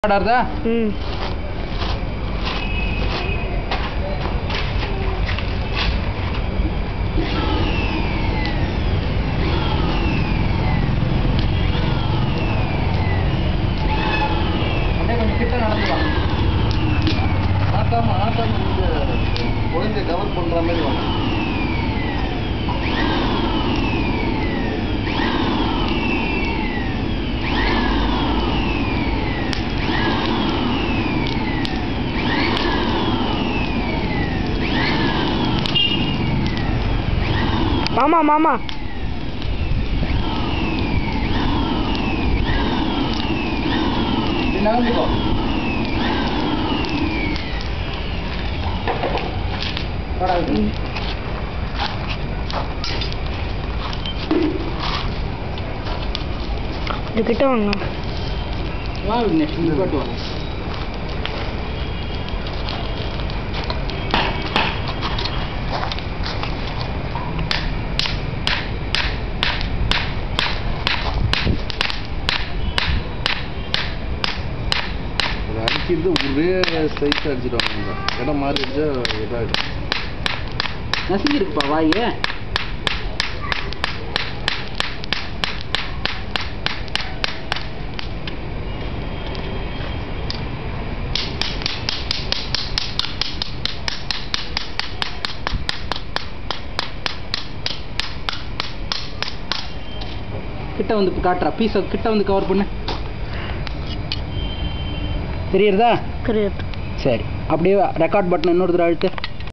ஆடாதா ம் அப்படியே கொஞ்சம் கிட்ட நடந்து வா ஆட்டாம ஆட்டாம இந்த குழந்தைய கவர் பண்ற மாதிரி வாங்க மாமா மாமா இப்படி நகர்ந்துக்கோ வாடா விட்டு. இது கிட்ட வாங்க வா விக்னேஷ் இங்க போட்டு வா அது அடிக்கிறது ஒரே சைஸ் அடிச்சிடுவாங்க இடம் மாறிடுச்சா இதாகிடும் நசுங்கிருக்குப்பா வாயே கிட்ட வந்து காட்டுறா பீஸை கிட்ட வந்து கவர் பண்ணு தெரியறதா தெரியாது சரி அப்படியே ரெக்கார்ட் பட்டன் இன்னொரு தடவை அழுத்து